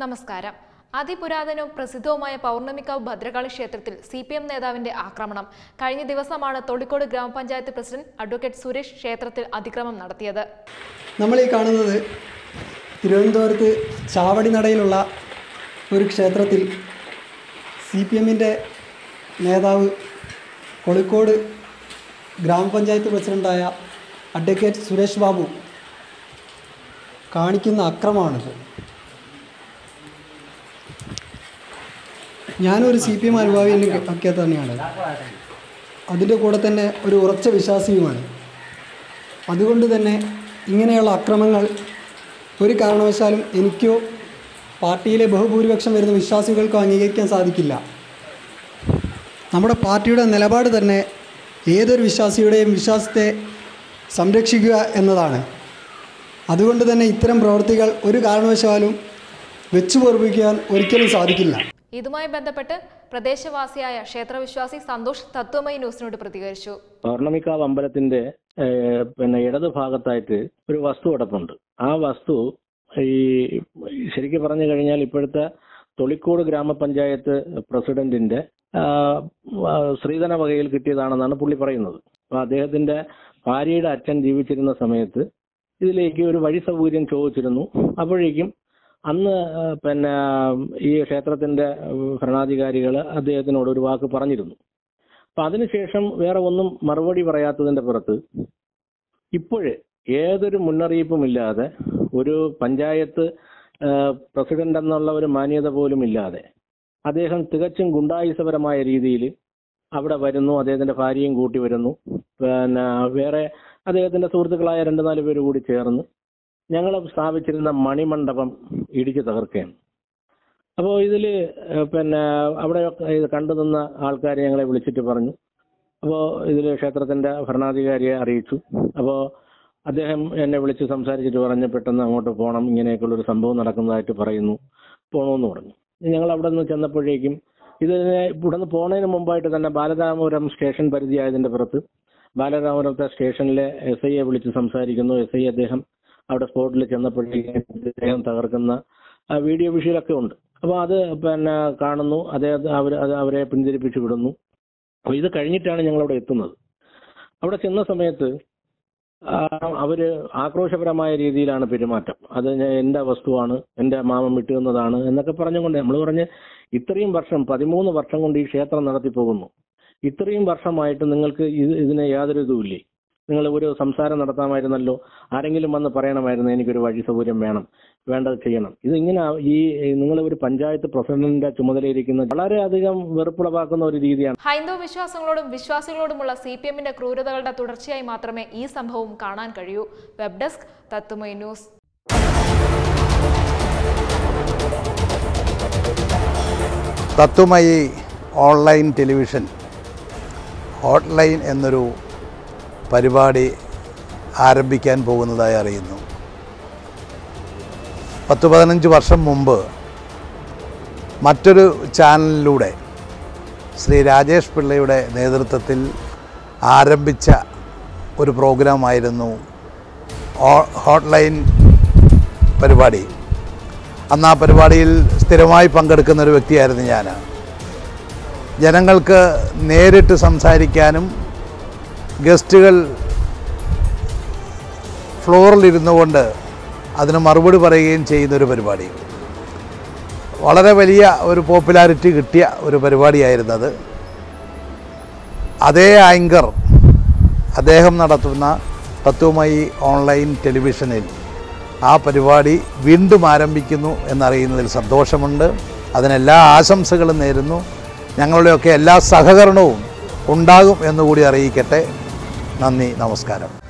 നമസ്കാരം അതിപുരാതനവും പ്രസിദ്ധവുമായ പൗർണമിക്കാവ് ഭദ്രകാളി ക്ഷേത്രത്തിൽ C P M നേതാവിന്റെ ആക്രമണം കഴിഞ്ഞ ദിവസമാണ് തൊളിക്കോട് ഗ്രാമപഞ്ചായത്ത് പ്രസിഡന്റ് അഡ്വക്കേറ്റ് സുരേഷ് ക്ഷേത്രത്തിൽ അതിക്രമം നടത്തിയത് നമ്മൾ ഈ കാണുന്നത് തിരുവനന്തപുരത്ത് ചാവടിനടയിലുള്ള ഒരു ക്ഷേത്രത്തിൽ സി പി എമ്മിൻ്റെ നേതാവ് കോഴിക്കോട് ഗ്രാമപഞ്ചായത്ത് പ്രസിഡൻ്റായ അഡ്വക്കേറ്റ് സുരേഷ് ബാബു കാണിക്കുന്ന അക്രമമാണിത് ഞാനൊരു സി പി എം അനുഭാവി ഒക്കെ തന്നെയാണ് അതിൻ്റെ കൂടെ തന്നെ ഒരു ഉറച്ച വിശ്വാസിയുമാണ് അതുകൊണ്ട് തന്നെ ഇങ്ങനെയുള്ള അക്രമങ്ങൾ ഒരു കാരണവശാലും എനിക്കോ പാർട്ടിയിലെ ബഹുഭൂരിപക്ഷം വരുന്ന വിശ്വാസികൾക്കോ അംഗീകരിക്കാൻ സാധിക്കില്ല നമ്മുടെ പാർട്ടിയുടെ നിലപാട് തന്നെ ഏതൊരു വിശ്വാസിയുടെയും വിശ്വാസത്തെ സംരക്ഷിക്കുക എന്നതാണ് അതുകൊണ്ട് തന്നെ ഇത്തരം പ്രവൃത്തികൾ ഒരു കാരണവശാലും വെച്ചു പൊറുപ്പിക്കാൻ ഒരിക്കലും സാധിക്കില്ല ഇതുമായി ബന്ധപ്പെട്ട് പ്രദേശവാസിയായ ക്ഷേത്രവിശ്വാസി സന്തോഷ് തത്വമയി ന്യൂസിനോട് പ്രതികരിച്ചു പൗർണമിക്കാവ് അമ്പലത്തിന്റെ ഏഹ്, പിന്നെ ഇടത് ഭാഗത്തായിട്ട് ഒരു വസ്തു കിടപ്പുണ്ട് ആ വസ്തു ഈ ശരിക്കും പറഞ്ഞു കഴിഞ്ഞാൽ ഇപ്പോഴത്തെ തൊളിക്കോട് ഗ്രാമപഞ്ചായത്ത് പ്രസിഡന്റിന്റെ ആ, ആ, ശ്രീധന വകയിൽ കിട്ടിയതാണെന്നാണ് പുള്ളി പറയുന്നത് അപ്പൊ അദ്ദേഹത്തിന്റെ ഭാര്യയുടെ അച്ഛൻ ജീവിച്ചിരുന്ന സമയത്ത് ഇതിലേക്ക് ഒരു വഴി സൗകര്യം ചോദിച്ചിരുന്നു അപ്പോഴേക്കും അന്ന് ആ, പിന്നെ ഈ ക്ഷേത്രത്തിന്റെ ഭരണാധികാരികൾ അദ്ദേഹത്തിനോട് ഒരു വാക്ക് പറഞ്ഞിരുന്നു അപ്പൊ അതിനുശേഷം വേറെ ഒന്നും മറുപടി പറയാത്തതിന്റെ പുറത്ത് ഇപ്പോഴ് ഏതൊരു മുന്നറിയിപ്പും ഇല്ലാതെ ഒരു പഞ്ചായത്ത് ആ, പ്രസിഡന്റ് എന്നുള്ള ഒരു മാന്യത പോലും ഇല്ലാതെ അദ്ദേഹം തികച്ചും ഗുണ്ടായുസപരമായ രീതിയിൽ അവിടെ വരുന്നു അദ്ദേഹത്തിന്റെ ഭാര്യയും കൂട്ടി വരുന്നു പിന്നെ വേറെ അദ്ദേഹത്തിന്റെ സുഹൃത്തുക്കളായ രണ്ടു നാല് പേര് കൂടി ചേർന്ന് ഞങ്ങൾ സ്ഥാപിച്ചിരുന്ന മണിമണ്ഡപം ഇടിച്ചു തകർക്കുകയാണ് അപ്പോൾ ഇതിൽ പിന്നെ അവിടെ ഇത് കണ്ടു നിന്ന ആൾക്കാരെ ഞങ്ങളെ വിളിച്ചിട്ട് പറഞ്ഞു അപ്പോൾ ഇതിൽ ക്ഷേത്രത്തിന്റെ ഭരണാധികാരിയെ അറിയിച്ചു അപ്പോൾ അദ്ദേഹം എന്നെ വിളിച്ച് സംസാരിച്ചിട്ട് പറഞ്ഞു പെട്ടെന്ന് അങ്ങോട്ട് പോകണം ഇങ്ങനെയൊക്കെയുള്ള ഒരു സംഭവം നടക്കുന്നതായിട്ട് പറയുന്നു പോകണമെന്ന് പറഞ്ഞു ഞങ്ങൾ അവിടെ നിന്ന് ചെന്നപ്പോഴേക്കും ഇതിനെ ഇവിടെ നിന്ന് പോണതിന് മുമ്പായിട്ട് തന്നെ ബാലരാമപുരം സ്റ്റേഷൻ പരിധിയായതിന്റെ പുറത്ത് ബാലരാമപുരത്തെ സ്റ്റേഷനിലെ എസ് ഐയെ വിളിച്ച് സംസാരിക്കുന്നു എസ് ഐ അദ്ദേഹം അവിടെ സ്പോട്ടിൽ ചെന്നപ്പോഴേക്കും അദ്ദേഹം തകർക്കുന്ന ആ വീഡിയോ വിഷയിലൊക്കെ ഉണ്ട് അപ്പോൾ അത് പിന്നെ കാണുന്നു അദ്ദേഹത്തെ അവർ അത് അവരെ പിന്തിരിപ്പിച്ചു വിടുന്നു അപ്പോൾ ഇത് കഴിഞ്ഞിട്ടാണ് ഞങ്ങൾ അവിടെ എത്തുന്നത് അവിടെ ചെന്ന സമയത്ത് ആ, അവര് ആക്രോശപരമായ രീതിയിലാണ് പെരുമാറ്റം അത് ഞാൻ എന്റെ വസ്തുവാണ് എന്റെ മാമൻ വിട്ടുവന്നതാണ് എന്നൊക്കെ പറഞ്ഞുകൊണ്ട് നമ്മൾ പറഞ്ഞ് ഇത്രയും വർഷം പതിമൂന്ന് വർഷം കൊണ്ട് ഈ ക്ഷേത്രം നടത്തി പോകുന്നു ഇത്രയും വർഷമായിട്ട് നിങ്ങൾക്ക് ഇത് ഇതിന് യാതൊരു ഇതുമില്ലേ നിങ്ങൾ ഒരു സംസാരം നടത്താമായിരുന്നല്ലോ ആരെങ്കിലും വന്ന് പറയണമായിരുന്നു എനിക്കൊരു വഴി സൗകര്യം വേണം വേണ്ടത് ചെയ്യണം ഇത് ഇങ്ങനെ ഈ നിങ്ങൾ ഒരു പഞ്ചായത്ത് പ്രസിഡന്റിന്റെ ചുമതലയിരിക്കുന്ന വളരെയധികം വെറുപ്പുളവാക്കുന്ന ഒരു രീതിയാണ് ഹൈന്ദവ വിശ്വാസങ്ങളോടും വിശ്വാസികളോടുമുള്ള സി പി എമ്മിന്റെ ക്രൂരതകളുടെ തുടർച്ചയായി മാത്രമേ ഈ സംഭവം കാണാൻ കഴിയൂ web desk Tatwamayi news Tatwamayi online television hotline എന്നൊരു പരിപാടി ആരംഭിക്കാൻ പോകുന്നതായി അറിയുന്നു പത്ത് പതിനഞ്ച് വർഷം മുമ്പ് മറ്റൊരു ചാനലിലൂടെ ശ്രീ രാജേഷ് പിള്ളയുടെ നേതൃത്വത്തിൽ ആരംഭിച്ച ഒരു പ്രോഗ്രാമായിരുന്നു ഓ- ഹോട്ട്ലൈൻ പരിപാടി അന്ന് ആ പരിപാടിയിൽ സ്ഥിരമായി പങ്കെടുക്കുന്ന ഒരു വ്യക്തിയായിരുന്നു ഞാൻ ജനങ്ങൾക്ക് നേരിട്ട് സംസാരിക്കാനും ഗസ്റ്റുകൾ ഫ്ലോറിലിരുന്നു കൊണ്ട് അതിന് മറുപടി പറയുകയും ചെയ്യുന്ന ഒരു പരിപാടി വളരെ വലിയ ഒരു പോപ്പുലാരിറ്റി കിട്ടിയ ഒരു പരിപാടിയായിരുന്നത് അതേ ആങ്കർ അദ്ദേഹം നടത്തുന്ന തത്വമയി ഓൺലൈൻ ടെലിവിഷനിൽ ആ പരിപാടി വീണ്ടും ആരംഭിക്കുന്നു എന്നറിയുന്നതിൽ സന്തോഷമുണ്ട് അതിനെല്ലാ ആശംസകളും നേരുന്നു ഞങ്ങളുടെയൊക്കെ എല്ലാ സഹകരണവും ഉണ്ടാകും എന്നുകൂടി അറിയിക്കട്ടെ നന്ദി നമസ്കാരം